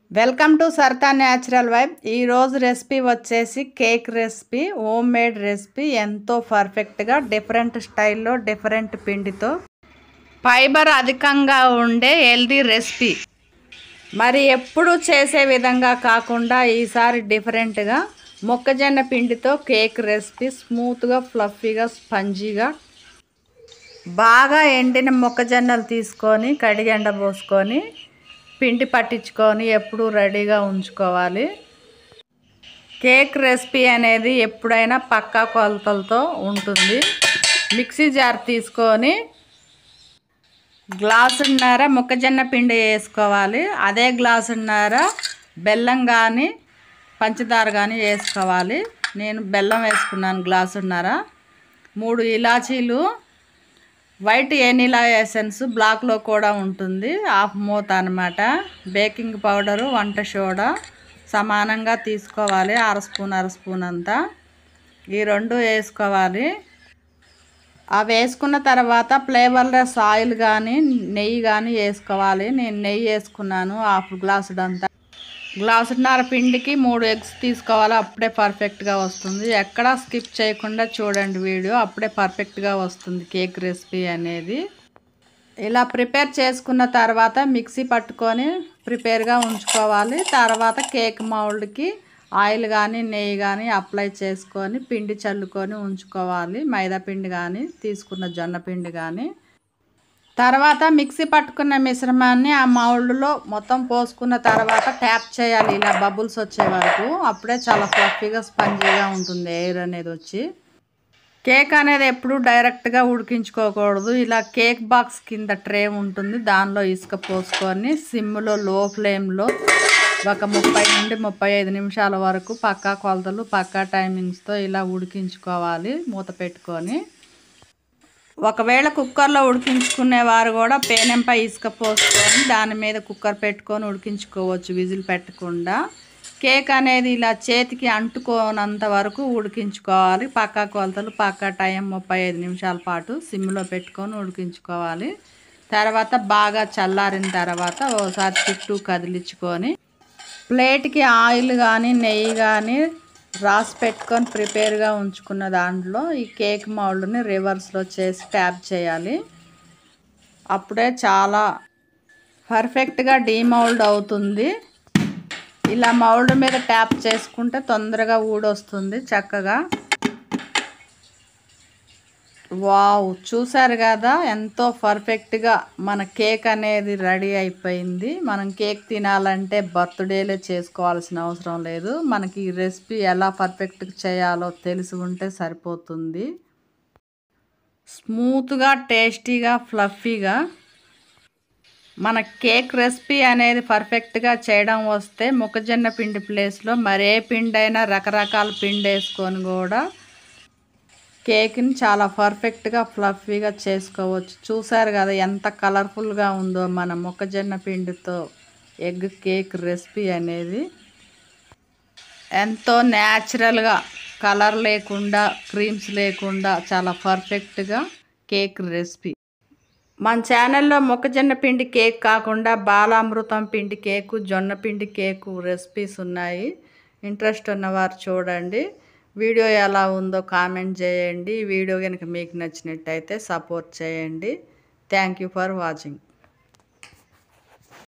welcome to సర్తా natural vibe ఈరోజు recipe వచ్చేసి cake recipe home made recipe ఎంతో పర్ఫెక్ట్గా డిఫరెంట్ స్టైల్లో డిఫరెంట్ పిండితో ఫైబర్ అధికంగా ఉండే హెల్దీ రెసిపీ మరి ఎప్పుడు చేసే విధంగా కాకుండా ఈసారి డిఫరెంట్గా మొక్కజొన్న పిండితో కేక్ రెసిపీ స్మూత్గా ఫ్లఫీగా స్పంజీగా బాగా ఎండిన మొక్కజొన్నలు తీసుకొని కడిగి ఎండబోసుకొని పిండి పట్టించుకొని ఎప్పుడు రెడీగా ఉంచుకోవాలి కేక్ రెసిపీ అనేది ఎప్పుడైనా పక్కా కొలతలతో ఉంటుంది మిక్సీ జార్ తీసుకొని గ్లాసున్నర మొక్కజొన్న పిండి వేసుకోవాలి అదే గ్లాసున్నర బెల్లం కానీ పంచదార కానీ వేసుకోవాలి నేను బెల్లం వేసుకున్నాను గ్లాసున్నర మూడు ఇలాచీలు వైట్ ఎనిలా ఎసెన్స్ బ్లాక్లో కూడా ఉంటుంది హాఫ్ మూత అనమాట బేకింగ్ పౌడరు వంట సోడా సమానంగా తీసుకోవాలి అర స్పూన్ అర స్పూన్ అంతా ఈ రెండు వేసుకోవాలి అవి వేసుకున్న తర్వాత ఫ్లేవర్లెస్ ఆయిల్ కానీ నెయ్యి కానీ వేసుకోవాలి నేను నెయ్యి వేసుకున్నాను హాఫ్ గ్లాసుడంతా గ్లాసున్నర పిండికి మూడు ఎగ్స్ తీసుకోవాలి అప్పుడే పర్ఫెక్ట్గా వస్తుంది ఎక్కడా స్కిప్ చేయకుండా చూడండి వీడియో అప్పుడే పర్ఫెక్ట్గా వస్తుంది కేక్ రెసిపీ అనేది ఇలా ప్రిపేర్ చేసుకున్న తర్వాత మిక్సీ పట్టుకొని ప్రిపేర్గా ఉంచుకోవాలి తర్వాత కేక్ మౌల్డ్కి ఆయిల్ కానీ నెయ్యి కానీ అప్లై చేసుకొని పిండి చల్లుకొని ఉంచుకోవాలి మైదా పిండి కానీ తీసుకున్న జొన్న పిండి కానీ తర్వాత మిక్సీ పట్టుకున్న మిశ్రమాన్ని ఆ మౌల్డ్లో మొత్తం పోసుకున్న తర్వాత ట్యాప్ చేయాలి ఇలా బబుల్స్ వచ్చే వరకు అప్పుడే చాలా ఫ్లఫీగా స్పంజీగా ఉంటుంది ఎయిర్ అనేది వచ్చి కేక్ అనేది ఎప్పుడు డైరెక్ట్గా ఉడికించుకోకూడదు ఇలా కేక్ బాక్స్ కింద ట్రే ఉంటుంది దానిలో ఇసుక పోసుకొని సిమ్లో లో ఫ్లేమ్లో ఒక ముప్పై నుండి ముప్పై ఐదు నిమిషాల వరకు పక్కా కొలతలు పక్కా టైమింగ్స్తో ఇలా ఉడికించుకోవాలి మూత పెట్టుకొని ఒకవేళ కుక్కర్లో ఉడికించుకునే వారు కూడా పేనెంపై ఇసుక పోసుకొని దాని మీద కుక్కర్ పెట్టుకొని ఉడికించుకోవచ్చు విజిల్ పెట్టకుండా కేక్ అనేది ఇలా చేతికి అంటుకోనంత వరకు ఉడికించుకోవాలి పక్కా కొలతలు పక్కా టైం ముప్పై ఐదు నిమిషాల పాటు సిమ్లో పెట్టుకొని ఉడికించుకోవాలి తర్వాత బాగా చల్లారిన తర్వాత ఓసారి చుట్టూ కదిలించుకొని ప్లేట్కి ఆయిల్ కానీ నెయ్యి కానీ రాసి పెట్టుకొని ప్రిపేర్గా ఉంచుకున్న దాంట్లో ఈ కేక్ మౌల్డ్ని రివర్స్లో చేసి ట్యాప్ చేయాలి అప్పుడే చాలా పర్ఫెక్ట్గా డీమౌల్డ్ అవుతుంది ఇలా మౌల్డ్ మీద ట్యాప్ చేసుకుంటే తొందరగా ఊడొస్తుంది చక్కగా వావ్ చూసారు కదా ఎంతో పర్ఫెక్ట్గా మన కేక్ అనేది రెడీ అయిపోయింది మనం కేక్ తినాలంటే బర్త్డేలే చేసుకోవాల్సిన అవసరం లేదు మనకి ఈ రెసిపీ ఎలా పర్ఫెక్ట్గా చేయాలో తెలిసి ఉంటే సరిపోతుంది స్మూత్గా టేస్టీగా ఫ్లఫీగా మన కేక్ రెసిపీ అనేది పర్ఫెక్ట్గా చేయడం వస్తే మొక్కజొన్న పిండి ప్లేస్లో మరే పిండి అయినా రకరకాల పిండి వేసుకొని కూడా కేక్ని చాలా పర్ఫెక్ట్గా ఫ్లఫీగా చేసుకోవచ్చు చూసారు కదా ఎంత కలర్ఫుల్గా ఉందో మన మొక్కజొన్న పిండితో ఎగ్ కేక్ రెసిపీ అనేది ఎంతో న్యాచురల్గా కలర్ లేకుండా క్రీమ్స్ లేకుండా చాలా పర్ఫెక్ట్గా కేక్ రెసిపీ మన ఛానల్లో మొక్కజొన్న పిండి కేక్ కాకుండా బాలామృతం పిండి కేకు జొన్న పిండి కేకు రెసిపీస్ ఉన్నాయి ఇంట్రెస్ట్ ఉన్నవారు చూడండి వీడియో ఎలా ఉందో కామెంట్ చేయండి వీడియో కనుక మీకు నచ్చినట్టయితే సపోర్ట్ చేయండి థ్యాంక్ యూ ఫర్ వాచింగ్